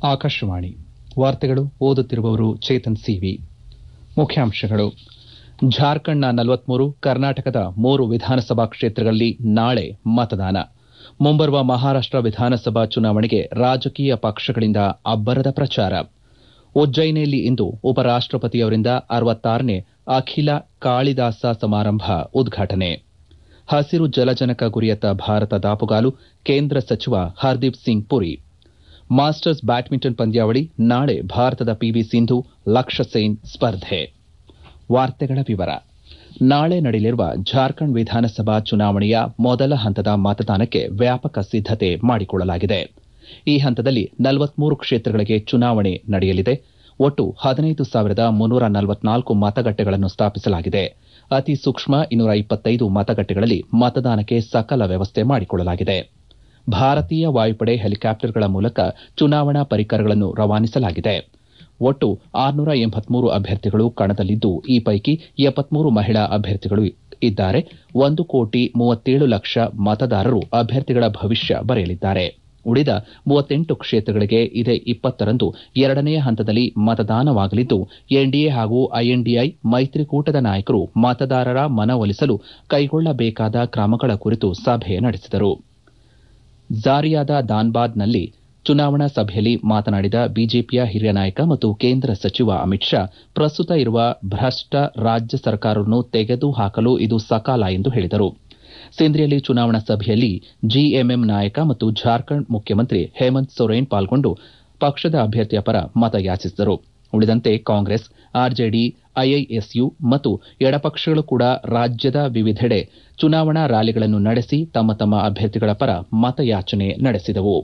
ಆಕಾಶವಾಣಿ ವಾರ್ತೆಗಳು ಓದುತ್ತಿರುವವರು ಚೇತನ್ ಸಿವಿ ಮುಖ್ಯಾಂಶಗಳು ಜಾರ್ಖಂಡ್ನ ನಲವತ್ಮೂರು ಕರ್ನಾಟಕದ ಮೂರು ವಿಧಾನಸಭಾ ಕ್ಷೇತ್ರಗಳಲ್ಲಿ ನಾಳೆ ಮತದಾನ ಮುಂಬರುವ ಮಹಾರಾಷ್ಟ ವಿಧಾನಸಭಾ ಚುನಾವಣೆಗೆ ರಾಜಕೀಯ ಪಕ್ಷಗಳಿಂದ ಅಬ್ಬರದ ಪ್ರಚಾರ ಉಜ್ಜಯಿನಿಯಲ್ಲಿ ಇಂದು ಉಪರಾಷ್ಟಪತಿಯವರಿಂದ ಅರವತ್ತಾರನೇ ಅಖಿಲ ಕಾಳಿದಾಸ ಸಮಾರಂಭ ಉದ್ಘಾಟನೆ ಹಸಿರು ಜಲಜನಕ ಗುರಿಯತ್ತ ಭಾರತ ದಾಪುಗಾಲು ಕೇಂದ್ರ ಸಚಿವ ಹರ್ದೀಪ್ ಸಿಂಗ್ ಪುರಿ ಮಾಸ್ಟರ್ಸ್ ಬ್ಯಾಡ್ಮಿಂಟನ್ ಪಂದ್ಯಾವಳಿ ನಾಳೆ ಭಾರತದ ಪಿವಿ ಸಿಂಧು ಲಕ್ಷ್ಯ ಸೇನ್ ಸ್ಪರ್ಧೆ ವಾರ್ತೆಗಳ ವಿವರ ನಾಳೆ ನಡೆಯಲಿರುವ ಜಾರ್ಖಂಡ್ ವಿಧಾನಸಭಾ ಚುನಾವಣೆಯ ಮೊದಲ ಹಂತದ ಮತದಾನಕ್ಕೆ ವ್ಯಾಪಕ ಸಿದ್ದತೆ ಮಾಡಿಕೊಳ್ಳಲಾಗಿದೆ ಈ ಹಂತದಲ್ಲಿ ನಲವತ್ಮೂರು ಕ್ಷೇತ್ರಗಳಿಗೆ ಚುನಾವಣೆ ನಡೆಯಲಿದೆ ಒಟ್ಟು ಹದಿನೈದು ಸಾವಿರದ ಮುನ್ನೂರ ನಲವತ್ನಾಲ್ಕು ಮತಗಟ್ಟೆಗಳನ್ನು ಸ್ಥಾಪಿಸಲಾಗಿದೆ ಅತಿ ಸೂಕ್ಷ್ಮ ಇನ್ನೂರ ಇಪ್ಪತ್ತೈದು ಮತಗಟ್ಟೆಗಳಲ್ಲಿ ಮತದಾನಕ್ಕೆ ಸಕಲ ವ್ಯವಸ್ಥೆ ಮಾಡಿಕೊಳ್ಳಲಾಗಿದೆ ಭಾರತೀಯ ವಾಯುಪಡೆ ಹೆಲಿಕಾಪ್ಟರ್ಗಳ ಮೂಲಕ ಚುನಾವಣಾ ಪರಿಕರಗಳನ್ನು ರವಾನಿಸಲಾಗಿದೆ ಒಟ್ಟು ಆರುನೂರ ಎಂಬತ್ಮೂರು ಅಭ್ಯರ್ಥಿಗಳು ಕಣದಲ್ಲಿದ್ದು ಈ ಪೈಕಿ ಎಪ್ಪತ್ಮೂರು ಮಹಿಳಾ ಅಭ್ಯರ್ಥಿಗಳು ಇದ್ದಾರೆ ಒಂದು ಕೋಟಿ ಮೂವತ್ತೇಳು ಲಕ್ಷ ಮತದಾರರು ಅಭ್ಯರ್ಥಿಗಳ ಭವಿಷ್ಯ ಬರೆಯಲಿದ್ದಾರೆ ಉಳಿದ ಮೂವತ್ತೆಂಟು ಕ್ಷೇತ್ರಗಳಿಗೆ ಇದೇ ಇಪ್ಪತ್ತರಂದು ಎರಡನೇ ಹಂತದಲ್ಲಿ ಮತದಾನವಾಗಲಿದ್ದು ಎನ್ಡಿಎ ಹಾಗೂ ಐಎನ್ಡಿಐ ಮೈತ್ರಿಕೂಟದ ನಾಯಕರು ಮತದಾರರ ಮನವೊಲಿಸಲು ಕೈಗೊಳ್ಳಬೇಕಾದ ಕ್ರಮಗಳ ಕುರಿತು ಸಭೆ ನಡೆಸಿದರು ಝಾರಿಯಾದ ದಾನ್ಬಾದ್ನಲ್ಲಿ ಚುನಾವಣಾ ಸಭೆಯಲ್ಲಿ ಮಾತನಾಡಿದ ಬಿಜೆಪಿಯ ಹಿರಿಯ ನಾಯಕ ಮತ್ತು ಕೇಂದ್ರ ಸಚಿವ ಅಮಿತ್ ಶಾ ಪ್ರಸ್ತುತ ಇರುವ ಭ್ರಷ್ಟ ರಾಜ್ಯ ಸರ್ಕಾರವನ್ನು ತೆಗೆದುಹಾಕಲು ಇದು ಸಕಾಲ ಎಂದು ಹೇಳಿದರು ಸಿಂಧ್ರಿಯಲ್ಲಿ ಚುನಾವಣಾ ಸಭೆಯಲ್ಲಿ ಜಿಎಂಎಂ ನಾಯಕ ಮತ್ತು ಜಾರ್ಖಂಡ್ ಮುಖ್ಯಮಂತ್ರಿ ಹೇಮಂತ್ ಸೊರೇನ್ ಪಾಲ್ಗೊಂಡು ಪಕ್ಷದ ಅಭ್ಯರ್ಥಿಯ ಪರ ಮತಯಾಚಿಸಿದರು ಉಳಿದಂತೆ ಕಾಂಗ್ರೆಸ್ ಆರ್ಜೆಡಿ ಐಐಎಸ್ಯು ಮತ್ತು ಎಡಪಕ್ಷಗಳು ಕೂಡ ರಾಜ್ಯದ ವಿವಿಧೆಡೆ ಚುನಾವಣಾ ರ್ಯಾಲಿಗಳನ್ನು ನಡೆಸಿ ತಮ್ಮ ತಮ್ಮ ಅಭ್ಯರ್ಥಿಗಳ ಪರ ಮತಯಾಚನೆ ನಡೆಸಿದವು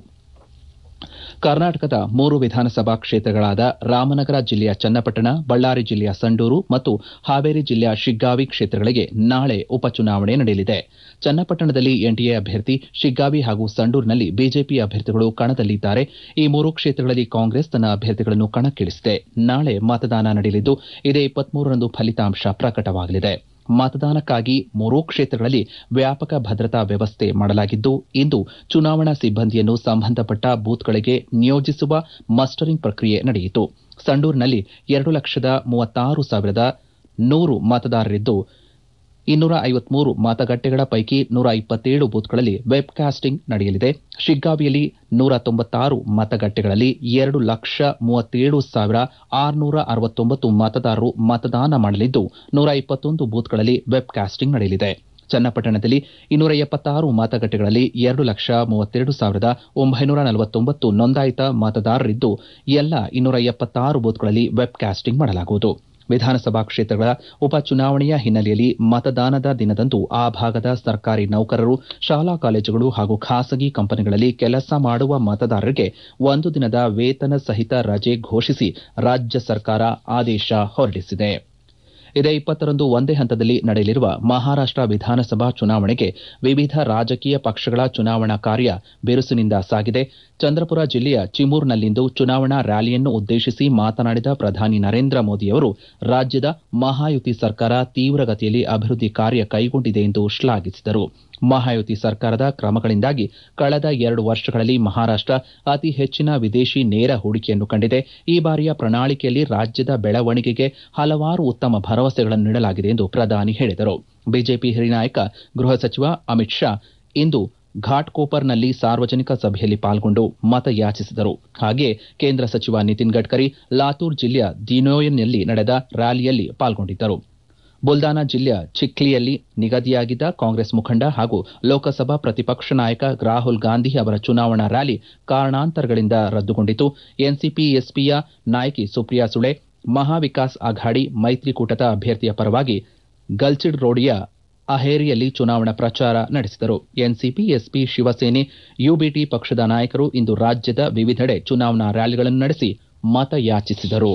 ಕರ್ನಾಟಕದ ಮೂರು ವಿಧಾನಸಭಾ ಕ್ಷೇತ್ರಗಳಾದ ರಾಮನಗರ ಜಿಲ್ಲೆಯ ಚನ್ನಪಟ್ಟಣ ಬಳ್ಳಾರಿ ಜಿಲ್ಲೆಯ ಸಂಡೂರು ಮತ್ತು ಹಾವೇರಿ ಜಿಲ್ಲೆಯ ಶಿಗ್ಗಾವಿ ಕ್ಷೇತ್ರಗಳಿಗೆ ನಾಳೆ ಉಪಚುನಾವಣೆ ನಡೆಯಲಿದೆ ಚನ್ನಪಟ್ಟಣದಲ್ಲಿ ಎನ್ಡಿಎ ಅಭ್ಯರ್ಥಿ ಶಿಗ್ಗಾವಿ ಹಾಗೂ ಸಂಡೂರಿನಲ್ಲಿ ಬಿಜೆಪಿ ಅಭ್ಯರ್ಥಿಗಳು ಕಣದಲ್ಲಿದ್ದಾರೆ ಈ ಮೂರು ಕ್ಷೇತ್ರಗಳಲ್ಲಿ ಕಾಂಗ್ರೆಸ್ ತನ್ನ ಅಭ್ಯರ್ಥಿಗಳನ್ನು ಕಣಕ್ಕಿಳಿಸಿದೆ ನಾಳೆ ಮತದಾನ ನಡೆಯಲಿದ್ದು ಇದೇ ಇಪ್ಪತ್ಮೂರರಂದು ಫಲಿತಾಂಶ ಪ್ರಕಟವಾಗಲಿದೆ ಮತದಾನಕ್ಕಾಗಿ ಮೂರೂ ಕ್ಷೇತ್ರಗಳಲ್ಲಿ ವ್ಯಾಪಕ ಭದ್ರತಾ ವ್ಯವಸ್ಥೆ ಮಾಡಲಾಗಿದ್ದು ಇಂದು ಚುನಾವಣಾ ಸಿಬ್ಬಂದಿಯನ್ನು ಸಂಬಂಧಪಟ್ಟ ಬೂತ್ಗಳಿಗೆ ನಿಯೋಜಿಸುವ ಮಸ್ಟರಿಂಗ್ ಪ್ರಕ್ರಿಯೆ ನಡೆಯಿತು ಸಂಡೂರಿನಲ್ಲಿ ಎರಡು ಲಕ್ಷದ ಮೂವತ್ತಾರು ಸಾವಿರದ ನೂರು ಮತದಾರರಿದ್ದು ಇನ್ನೂರ ಐವತ್ಮೂರು ಮತಗಟ್ಟೆಗಳ ಪೈಕಿ ನೂರ ಇಪ್ಪತ್ತೇಳು ಬೂತ್ಗಳಲ್ಲಿ ವೆಬ್ಕಾಸ್ಟಿಂಗ್ ನಡೆಯಲಿದೆ ಶಿಗ್ಗಾವಿಯಲ್ಲಿ ನೂರ ತೊಂಬತ್ತಾರು ಮತಗಟ್ಟೆಗಳಲ್ಲಿ ಎರಡು ಲಕ್ಷ ಮೂವತ್ತೇಳು ಸಾವಿರ ಆರುನೂರ ಅರವತ್ತೊಂಬತ್ತು ಮತದಾರರು ಮತದಾನ ಮಾಡಲಿದ್ದು ನೂರ ಇಪ್ಪತ್ತೊಂದು ಬೂತ್ಗಳಲ್ಲಿ ವೆಬ್ಕಾಸ್ಟಿಂಗ್ ನಡೆಯಲಿದೆ ಚನ್ನಪಟ್ಟಣದಲ್ಲಿ ಇನ್ನೂರ ಎಪ್ಪತ್ತಾರು ಮತಗಟ್ಟೆಗಳಲ್ಲಿ ಎರಡು ಲಕ್ಷ ಮೂವತ್ತೆರಡು ಸಾವಿರದ ಒಂಬೈನೂರ ನಲವತ್ತೊಂಬತ್ತು ನೋಂದಾಯಿತ ಮತದಾರರಿದ್ದು ಎಲ್ಲ ಇನ್ನೂರ ಎಪ್ಪತ್ತಾರು ಬೂತ್ಗಳಲ್ಲಿ ವೆಬ್ಕಾಸ್ಟಿಂಗ್ ಮಾಡಲಾಗುವುದು ವಿಧಾನಸಭಾ ಕ್ಷೇತ್ರಗಳ ಉಪಚುನಾವಣೆಯ ಹಿನ್ನೆಲೆಯಲ್ಲಿ ಮತದಾನದ ದಿನದಂದು ಆ ಭಾಗದ ಸರ್ಕಾರಿ ನೌಕರರು ಶಾಲಾ ಕಾಲೇಜುಗಳು ಹಾಗೂ ಖಾಸಗಿ ಕಂಪನಿಗಳಲ್ಲಿ ಕೆಲಸ ಮಾಡುವ ಮತದಾರರಿಗೆ ಒಂದು ದಿನದ ವೇತನ ಸಹಿತ ರಜೆ ಘೋಷಿಸಿ ರಾಜ್ಯ ಸರ್ಕಾರ ಆದೇಶ ಹೊರಡಿಸಿದೆ ಇದೇ ಇಪ್ಪತ್ತರಂದು ಒಂದೇ ಹಂತದಲ್ಲಿ ನಡೆಯಲಿರುವ ಮಹಾರಾಷ್ಟ ವಿಧಾನಸಭಾ ಚುನಾವಣೆಗೆ ವಿವಿಧ ರಾಜಕೀಯ ಪಕ್ಷಗಳ ಚುನಾವಣಾ ಕಾರ್ಯ ಬಿರುಸಿನಿಂದ ಸಾಗಿದೆ ಚಂದ್ರಪುರ ಜಿಲ್ಲೆಯ ಚಿಮೂರ್ನಲ್ಲಿಂದು ಚುನಾವಣಾ ರ್ಯಾಲಿಯನ್ನು ಉದ್ದೇಶಿಸಿ ಮಾತನಾಡಿದ ಪ್ರಧಾನಿ ನರೇಂದ್ರ ಮೋದಿಯವರು ರಾಜ್ಯದ ಮಹಾಯುತಿ ಸರ್ಕಾರ ತೀವ್ರಗತಿಯಲ್ಲಿ ಅಭಿವೃದ್ಧಿ ಕಾರ್ಯ ಕೈಗೊಂಡಿದೆ ಎಂದು ಶ್ಲಾಘಿಸಿದರು ಮಹಾಯುತಿ ಸರ್ಕಾರದ ಕ್ರಮಗಳಿಂದಾಗಿ ಕಳೆದ ಎರಡು ವರ್ಷಗಳಲ್ಲಿ ಮಹಾರಾಷ್ಟ ಅತಿ ಹೆಚ್ಚಿನ ವಿದೇಶಿ ನೇರ ಹೂಡಿಕೆಯನ್ನು ಕಂಡಿದೆ ಈ ಬಾರಿಯ ಪ್ರಣಾಳಿಕೆಯಲ್ಲಿ ರಾಜ್ಯದ ಬೆಳವಣಿಗೆಗೆ ಹಲವಾರು ಉತ್ತಮ ಭರವಸೆಗಳನ್ನು ನೀಡಲಾಗಿದೆ ಎಂದು ಪ್ರಧಾನಿ ಹೇಳಿದರು ಬಿಜೆಪಿ ಹಿರಿಯ ನಾಯಕ ಗೃಹ ಸಚಿವ ಅಮಿತ್ ಶಾ ಇಂದು ಘಾಟ್ಕೋಪರ್ನಲ್ಲಿ ಸಾರ್ವಜನಿಕ ಸಭೆಯಲ್ಲಿ ಪಾಲ್ಗೊಂಡು ಮತಯಾಚಿಸಿದರು ಹಾಗೆಯೇ ಕೇಂದ್ರ ಸಚಿವ ನಿತಿನ್ ಗಡ್ಕರಿ ಲಾತೂರ್ ಜಿಲ್ಲೆಯ ದಿನೋಯನ್ನಲ್ಲಿ ನಡೆದ ರ್ಯಾಲಿಯಲ್ಲಿ ಪಾಲ್ಗೊಂಡಿದ್ದರು ಬುಲ್ದಾನಾ ಜಿಲ್ಲೆಯ ಚಿಖ್ಲಿಯಲ್ಲಿ ನಿಗದಿಯಾಗಿದ್ದ ಕಾಂಗ್ರೆಸ್ ಮುಖಂಡ ಹಾಗೂ ಲೋಕಸಭಾ ಪ್ರತಿಪಕ್ಷ ನಾಯಕ ರಾಹುಲ್ ಗಾಂಧಿ ಅವರ ಚುನಾವಣಾ ರ್ಯಾಲಿ ಕಾರಣಾಂತರಗಳಿಂದ ರದ್ದುಗೊಂಡಿತು ಎನ್ಸಿಪಿ ಎಸ್ಪಿಯ ನಾಯಕಿ ಸುಪ್ರಿಯಾ ಸುಳೆ ಮಹಾವಿಕಾಸ್ ಅಘಾಡಿ ಮೈತ್ರಿಕೂಟದ ಅಭ್ಯರ್ಥಿಯ ಪರವಾಗಿ ಗಲ್ಚಿಡ್ ರೋಡಿಯ ಅಹೇರಿಯಲ್ಲಿ ಚುನಾವಣಾ ಪ್ರಚಾರ ನಡೆಸಿದರು ಎನ್ಸಿಪಿ ಎಸ್ಪಿ ಶಿವಸೇನೆ ಯುಬಿಟಿ ಪಕ್ಷದ ನಾಯಕರು ಇಂದು ರಾಜ್ಯದ ವಿವಿಧೆಡೆ ಚುನಾವಣಾ ರ್ಯಾಲಿಗಳನ್ನು ನಡೆಸಿ ಮತಯಾಚಿಸಿದರು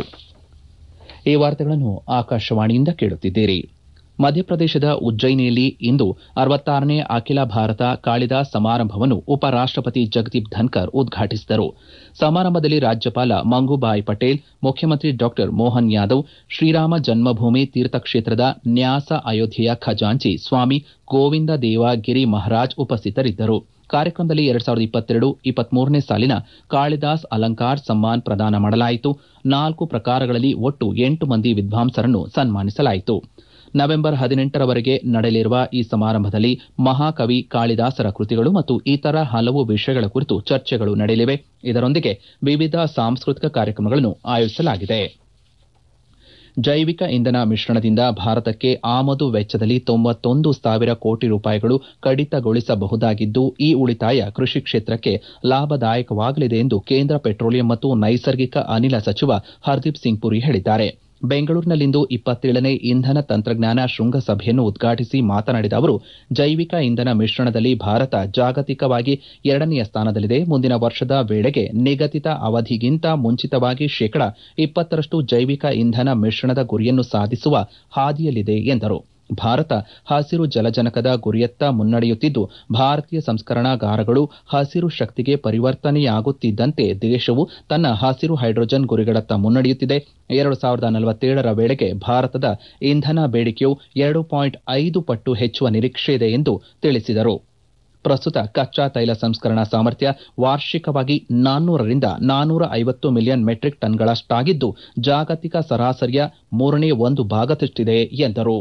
ಈ ವಾರ್ತೆಗಳನ್ನು ಆಕಾಶವಾಣಿಯಿಂದ ಕೇಳುತ್ತಿದ್ದೀರಿ ಮಧ್ಯಪ್ರದೇಶದ ಉಜ್ಜಯಿನಿಯಲ್ಲಿ ಇಂದು ಅರವತ್ತಾರನೇ ಅಖಿಲ ಭಾರತ ಕಾಳಿದಾಸ್ ಸಮಾರಂಭವನ್ನು ಉಪರಾಷ್ಟಪತಿ ಜಗದೀಪ್ ಧನ್ಕರ್ ಉದ್ಘಾಟಿಸಿದರು ಸಮಾರಂಭದಲ್ಲಿ ರಾಜ್ಯಪಾಲ ಮಂಗುಬಾಯಿ ಪಟೇಲ್ ಮುಖ್ಯಮಂತ್ರಿ ಡಾ ಮೋಹನ್ ಯಾದವ್ ಶ್ರೀರಾಮ ಜನ್ಮಭೂಮಿ ತೀರ್ಥಕ್ಷೇತ್ರದ ನ್ಯಾಸ ಅಯೋಧ್ಯೆಯ ಖಜಾಂಚಿ ಸ್ವಾಮಿ ಗೋವಿಂದ ದೇವ ಗಿರಿ ಮಹಾರಾಜ್ ಉಪಸ್ಥಿತರಿದ್ದರು ಕಾರ್ಯಕ್ರಮದಲ್ಲಿ ಎರಡ್ ಸಾವಿರದ ಇಪ್ಪತ್ತೆರಡು ಇಪ್ಪತ್ಮೂರನೇ ಸಾಲಿನ ಕಾಳಿದಾಸ್ ಅಲಂಕಾರ್ ಸಮ್ಮಾನ್ ಪ್ರದಾನ ಮಾಡಲಾಯಿತು ನಾಲ್ಕು ಪ್ರಕಾರಗಳಲ್ಲಿ ಒಟ್ಟು ಎಂಟು ಮಂದಿ ವಿದ್ವಾಂಸರನ್ನು ಸನ್ಮಾನಿಸಲಾಯಿತು ನವೆಂಬರ್ ಹದಿನೆಂಟರವರೆಗೆ ನಡೆಯಲಿರುವ ಈ ಸಮಾರಂಭದಲ್ಲಿ ಮಹಾಕವಿ ಕಾಳಿದಾಸರ ಕೃತಿಗಳು ಮತ್ತು ಇತರ ಹಲವು ವಿಷಯಗಳ ಕುರಿತು ಚರ್ಚೆಗಳು ನಡೆಯಲಿವೆ ಇದರೊಂದಿಗೆ ವಿವಿಧ ಸಾಂಸ್ಕೃತಿಕ ಕಾರ್ಯಕ್ರಮಗಳನ್ನು ಆಯೋಜಿಸಲಾಗಿದೆ ಜೈವಿಕ ಇಂಧನ ಮಿಶ್ರಣದಿಂದ ಭಾರತಕ್ಕೆ ಆಮದು ವೆಚ್ಚದಲ್ಲಿ ತೊಂಬತ್ತೊಂದು ಸಾವಿರ ಕೋಟಿ ರೂಪಾಯಿಗಳು ಕಡಿತಗೊಳಿಸಬಹುದಾಗಿದ್ದು ಈ ಉಳಿತಾಯ ಕೃಷಿ ಕ್ಷೇತ್ರಕ್ಕೆ ಲಾಭದಾಯಕವಾಗಲಿದೆ ಎಂದು ಕೇಂದ್ರ ಪೆಟ್ರೋಲಿಯಂ ಮತ್ತು ನೈಸರ್ಗಿಕ ಅನಿಲ ಸಚಿವ ಹರ್ದೀಪ್ ಸಿಂಗ್ ಪುರಿ ಹೇಳಿದ್ದಾರೆ ಬೆಂಗಳೂರಿನಲ್ಲಿಂದು ಇಪ್ಪತ್ತೇಳನೇ ಇಂಧನ ತಂತ್ರಜ್ಞಾನ ಶೃಂಗಸಭೆಯನ್ನು ಉದ್ಘಾಟಿಸಿ ಮಾತನಾಡಿದ ಅವರು ಜೈವಿಕ ಇಂಧನ ಮಿಶ್ರಣದಲ್ಲಿ ಭಾರತ ಜಾಗತಿಕವಾಗಿ ಎರಡನೆಯ ಸ್ಥಾನದಲ್ಲಿದೆ ಮುಂದಿನ ವರ್ಷದ ವೇಳೆಗೆ ನಿಗದಿತ ಅವಧಿಗಿಂತ ಮುಂಚಿತವಾಗಿ ಶೇಕಡ ಇಪ್ಪತ್ತರಷ್ಟು ಜೈವಿಕ ಇಂಧನ ಮಿಶ್ರಣದ ಗುರಿಯನ್ನು ಸಾಧಿಸುವ ಹಾದಿಯಲ್ಲಿದೆ ಎಂದರು ಭಾರತ ಹಸಿರು ಜಲಜನಕದ ಗುರಿಯತ್ತ ಮುನ್ನಡೆಯುತ್ತಿದ್ದು ಭಾರತೀಯ ಸಂಸ್ಕರಣಾಗಾರಗಳು ಹಸಿರು ಶಕ್ತಿಗೆ ಪರಿವರ್ತನೆಯಾಗುತ್ತಿದ್ದಂತೆ ದೇಶವು ತನ್ನ ಹಸಿರು ಹೈಡ್ರೋಜನ್ ಗುರಿಗಳತ್ತ ಮುನ್ನಡೆಯುತ್ತಿದೆ ಎರಡು ಸಾವಿರದ ನಲವತ್ತೇಳರ ವೇಳೆಗೆ ಭಾರತದ ಇಂಧನ ಬೇಡಿಕೆಯು ಎರಡು ಪಾಯಿಂಟ್ ಐದು ಪಟ್ಟು ಹೆಚ್ಚುವ ನಿರೀಕ್ಷೆಯಿದೆ ಎಂದು ತಿಳಿಸಿದರು ಪ್ರಸ್ತುತ ಕಚ್ಚಾ ತೈಲ ಸಂಸ್ಕರಣಾ ಸಾಮರ್ಥ್ಯ ವಾರ್ಷಿಕವಾಗಿ ನಾನ್ನೂರರಿಂದ ನಾನ್ನೂರ ಐವತ್ತು ಮಿಲಿಯನ್ ಮೆಟ್ರಿಕ್ ಟನ್ಗಳಷ್ಟಾಗಿದ್ದು ಜಾಗತಿಕ ಸರಾಸರಿಯ ಮೂರನೇ ಒಂದು ಭಾಗದಷ್ಟಿದೆ ಎಂದರು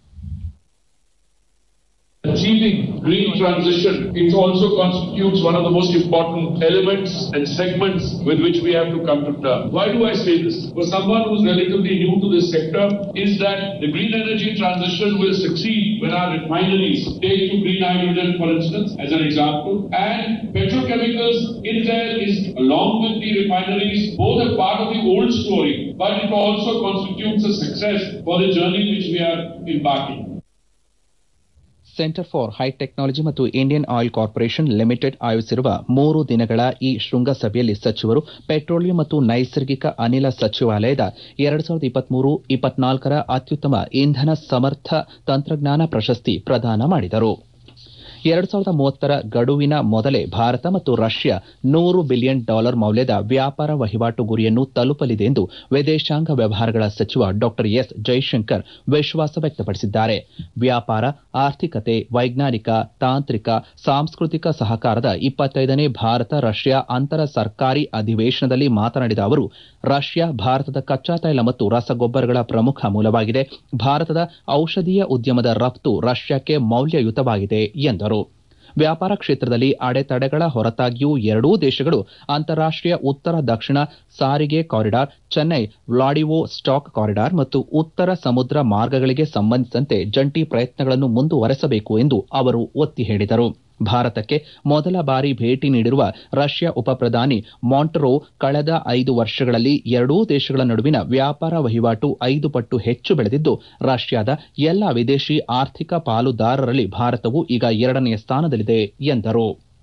Achieving green transition, it also constitutes one of the most important elements and segments with which we have to come to terms. Why do I say this? For someone who's relatively new to this sector, is that the green energy transition will succeed when our refineries take to green hydrogen, for instance, as an example, and petrochemicals in there is along with the refineries, both a part of the old story, but it also constitutes a success for the journey which we are embarking. Centre for high technology ಮತ್ತು Indian Oil Corporation Limited ಆಯೋಜಿಸಿರುವ ಮೂರು ದಿನಗಳ ಈ ಶೃಂಗಸಭೆಯಲ್ಲಿ ಸಚಿವರು petroleum ಮತ್ತು ನೈಸರ್ಗಿಕ ಅನಿಲ ಸಚಿವಾಲಯದ ಎರಡು ಸಾವಿರದ ಇಪ್ಪತ್ಮೂರು ಇಪ್ಪತ್ನಾಲ್ಕರ ಅತ್ಯುತ್ತಮ ಇಂಧನ ಸಮರ್ಥ ತಂತ್ರಜ್ಞಾನ ಪ್ರಶಸ್ತಿ ಪ್ರದಾನ ಮಾಡಿದರು ಎರಡು ಸಾವಿರದ ಮೂವತ್ತರ ಗಡುವಿನ ಮೊದಲೇ ಭಾರತ ಮತ್ತು ರಷ್ಯಾ ನೂರು ಬಿಲಿಯನ್ ಡಾಲರ್ ಮೌಲ್ಯದ ವ್ಯಾಪಾರ ವಹಿವಾಟು ಗುರಿಯನ್ನು ತಲುಪಲಿದೆ ಎಂದು ವಿದೇಶಾಂಗ ವ್ಯವಹಾರಗಳ ಸಚಿವ ಡಾ ಎಸ್ ಜೈಶಂಕರ್ ವಿಶ್ವಾಸ ವ್ಯಕ್ತಪಡಿಸಿದ್ದಾರೆ ವ್ಯಾಪಾರ ಆರ್ಥಿಕತೆ ವೈಜ್ಞಾನಿಕ ತಾಂತ್ರಿಕ ಸಾಂಸ್ಕೃತಿಕ ಸಹಕಾರದ ಇಪ್ಪತ್ತೈದನೇ ಭಾರತ ರಷ್ಯಾ ಅಂತರ ಸರ್ಕಾರಿ ಅಧಿವೇಶನದಲ್ಲಿ ಮಾತನಾಡಿದ ಅವರು ರಷ್ಯಾ ಭಾರತದ ಕಚ್ಚಾ ತೈಲ ಮತ್ತು ರಸಗೊಬ್ಬರಗಳ ಪ್ರಮುಖ ಮೂಲವಾಗಿದೆ ಭಾರತದ ಔಷಧೀಯ ಉದ್ಯಮದ ರಫ್ತು ರಷ್ಯಾಕ್ಕೆ ಮೌಲ್ಯಯುತವಾಗಿದೆ ಎಂದರು ವ್ಯಾಪಾರ ಕ್ಷೇತ್ರದಲ್ಲಿ ಅಡೆತಡೆಗಳ ಹೊರತಾಗಿಯೂ ಎರಡೂ ದೇಶಗಳು ಅಂತಾರಾಷ್ಟೀಯ ಉತ್ತರ ದಕ್ಷಿಣ ಸಾರಿಗೆ corridor Chennai Vladivostok corridor ಮತ್ತು ಉತ್ತರ ಸಮುದ್ರ ಮಾರ್ಗಗಳಿಗೆ ಸಂಬಂಧಿಸಿದಂತೆ ಜಂಟಿ ಪ್ರಯತ್ನಗಳನ್ನು ಮುಂದುವರೆಸಬೇಕು ಎಂದು ಅವರು ಒತ್ತಿ ಹೇಳಿದರು ಭಾರತಕ್ಕೆ ಮೊದಲ ಬಾರಿ ಭೇಟಿ ನೀಡಿರುವ ರಷ್ಯಾ ಉಪಪ್ರಧಾನಿ ಮಾಂಟರೋ ಕಳೆದ ಐದು ವರ್ಷಗಳಲ್ಲಿ ಎರಡೂ ದೇಶಗಳ ನಡುವಿನ ವ್ಯಾಪಾರ ವಹಿವಾಟು ಐದು ಪಟ್ಟು ಹೆಚ್ಚು ಬೆಳೆದಿದ್ದು ರಷ್ಯಾದ ಎಲ್ಲ ವಿದೇಶಿ ಆರ್ಥಿಕ ಪಾಲುದಾರರಲ್ಲಿ ಭಾರತವು ಈಗ ಎರಡನೆಯ ಸ್ಥಾನದಲ್ಲಿದೆ ಎಂದರು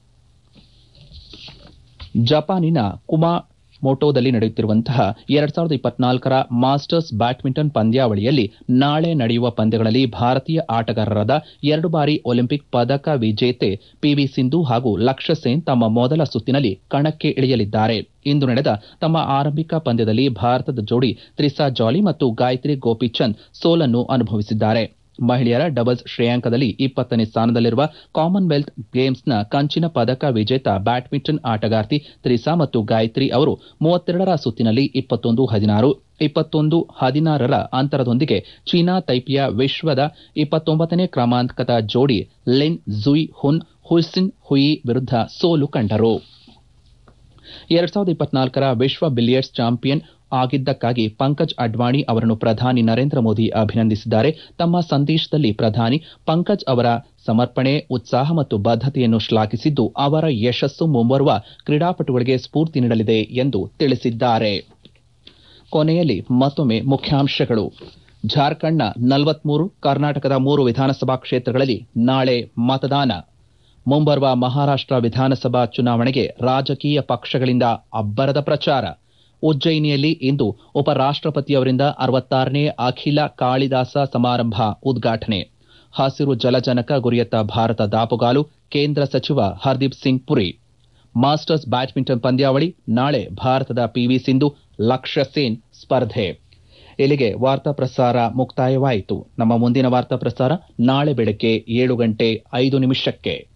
ಜಪಾನಿನ ಕುಮಾ ಮೋಟೋದಲ್ಲಿ ನಡೆಯುತ್ತಿರುವಂತಹ ಎರಡ್ ಸಾವಿರದ ಇಪ್ಪತ್ನಾಲ್ಕರ ಮಾಸ್ಟರ್ಸ್ ಬ್ಯಾಡ್ಮಿಂಟನ್ ಪಂದ್ಯಾವಳಿಯಲ್ಲಿ ನಾಳೆ ನಡೆಯುವ ಪಂದ್ಯಗಳಲ್ಲಿ ಭಾರತೀಯ ಆಟಗಾರರಾದ ಎರಡು ಬಾರಿ ಒಲಿಂಪಿಕ್ ಪದಕ ವಿಜೇತೆ ಪಿವಿ ಸಿಂಧು ಹಾಗೂ ಲಕ್ಷ್ಯ ಸೇನ್ ತಮ್ಮ ಮೊದಲ ಸುತ್ತಿನಲ್ಲಿ ಕಣಕ್ಕೆ ಇಳಿಯಲಿದ್ದಾರೆ ಇಂದು ನಡೆದ ತಮ್ಮ ಆರಂಭಿಕ ಪಂದ್ಯದಲ್ಲಿ ಭಾರತದ ಜೋಡಿ ತ್ರಿಸಾ ಜಾಲಿ ಮತ್ತು ಗಾಯತ್ರಿ ಗೋಪಿಚಂದ್ ಸೋಲನ್ನು ಅನುಭವಿಸಿದ್ದಾರೆ ಮಹಿಳೆಯರ ಡಬಲ್ಸ್ ಶ್ರೇಯಾಂಕದಲ್ಲಿ ಇಪ್ಪತ್ತನೇ ಸ್ಥಾನದಲ್ಲಿರುವ ಕಾಮನ್ವೆಲ್ತ್ ಗೇಮ್ಸ್ನ ಕಂಚಿನ ಪದಕ ವಿಜೇತ ಬ್ಯಾಡ್ಮಿಂಟನ್ ಆಟಗಾರ್ತಿ ತ್ರಿಸಾ ಮತ್ತು ಗಾಯತ್ರಿ ಅವರು ಮೂವತ್ತೆರಡರ ಸುತ್ತಿನಲ್ಲಿ ಇಪ್ಪತ್ತೊಂದು ಹದಿನಾರು ಇಪ್ಪತ್ತೊಂದು ಹದಿನಾರರ ಅಂತರದೊಂದಿಗೆ ಚೀನಾ ತೈಪಿಯ ವಿಶ್ವದ ಇಪ್ಪತ್ತೊಂಬತ್ತನೇ ಕ್ರಮಾಂಕದ ಜೋಡಿ ಲಿನ್ ಜುಯ್ ಹುನ್ ಹುಯ್ಸಿನ್ ಹುಯಿ ವಿರುದ್ಧ ಸೋಲು ಕಂಡರು ಎರಡ್ ಸಾವಿರದ ಇಪ್ಪತ್ನಾಲ್ಕರ ವಿಶ್ವ ಬಿಲಿಯರ್ಡ್ಸ್ ಚಾಂಪಿಯನ್ ಆಗಿದ್ದಕ್ಕಾಗಿ ಪಂಕಜ್ ಅಡ್ವಾಣಿ ಅವರನ್ನು ಪ್ರಧಾನಿ ನರೇಂದ್ರ ಮೋದಿ ಅಭಿನಂದಿಸಿದ್ದಾರೆ ತಮ್ಮ ಸಂದೇಶದಲ್ಲಿ ಪ್ರಧಾನಿ ಪಂಕಜ್ ಅವರ ಸಮರ್ಪಣೆ ಉತ್ಸಾಹ ಮತ್ತು ಬದ್ಧತೆಯನ್ನು ಶ್ಲಾಘಿಸಿದ್ದು ಅವರ ಯಶಸ್ಸು ಮುಂಬರುವ ಕ್ರೀಡಾಪಟುಗಳಿಗೆ ಸ್ಫೂರ್ತಿ ನೀಡಲಿದೆ ಎಂದು ತಿಳಿಸಿದ್ದಾರೆ ಕೊನೆಯಲ್ಲಿ ಮತ್ತೊಮ್ಮೆ ಮುಖ್ಯಾಂಶಗಳು ಜಾರ್ಖಂಡ್ನ ನಲವತ್ಮೂರು ಕರ್ನಾಟಕದ ಮೂರು ವಿಧಾನಸಭಾ ಕ್ಷೇತ್ರಗಳಲ್ಲಿ ನಾಳೆ ಮತದಾನ ಮುಂಬರುವ ಮಹಾರಾಷ್ಟ್ರ ವಿಧಾನಸಭಾ ಚುನಾವಣೆಗೆ ರಾಜಕೀಯ ಪಕ್ಷಗಳಿಂದ ಅಬ್ಬರದ ಪ್ರಚಾರ ಉಜ್ಜಯಿನಿಯಲ್ಲಿ ಇಂದು ಉಪರಾಷ್ಟಪತಿಯವರಿಂದ ಅರವತ್ತಾರನೇ ಅಖಿಲ ಕಾಳಿದಾಸ ಸಮಾರಂಭ ಉದ್ಘಾಟನೆ ಹಸಿರು ಜಲಜನಕ ಗುರಿಯತ್ತ ಭಾರತ ದಾಪುಗಾಲು ಕೇಂದ್ರ ಸಚಿವ ಹರ್ದೀಪ್ ಸಿಂಗ್ ಪುರಿ ಮಾಸ್ಟರ್ಸ್ ಬ್ಯಾಡ್ಮಿಂಟನ್ ಪಂದ್ಯಾವಳಿ ನಾಳೆ ಭಾರತದ ಪಿವಿ ಸಿಂಧು ಲಕ್ಷ್ಯ ಸೇನ್ ಸ್ಪರ್ಧೆ ಇಲ್ಲಿಗೆ ವಾರ್ತಾ ಪ್ರಸಾರ ಮುಕ್ತಾಯವಾಯಿತು ನಮ್ಮ ಮುಂದಿನ ವಾರ್ತಾ ಪ್ರಸಾರ ನಾಳೆ ಬೆಳಗ್ಗೆ ಏಳು ಗಂಟೆ ಐದು ನಿಮಿಷಕ್ಕೆ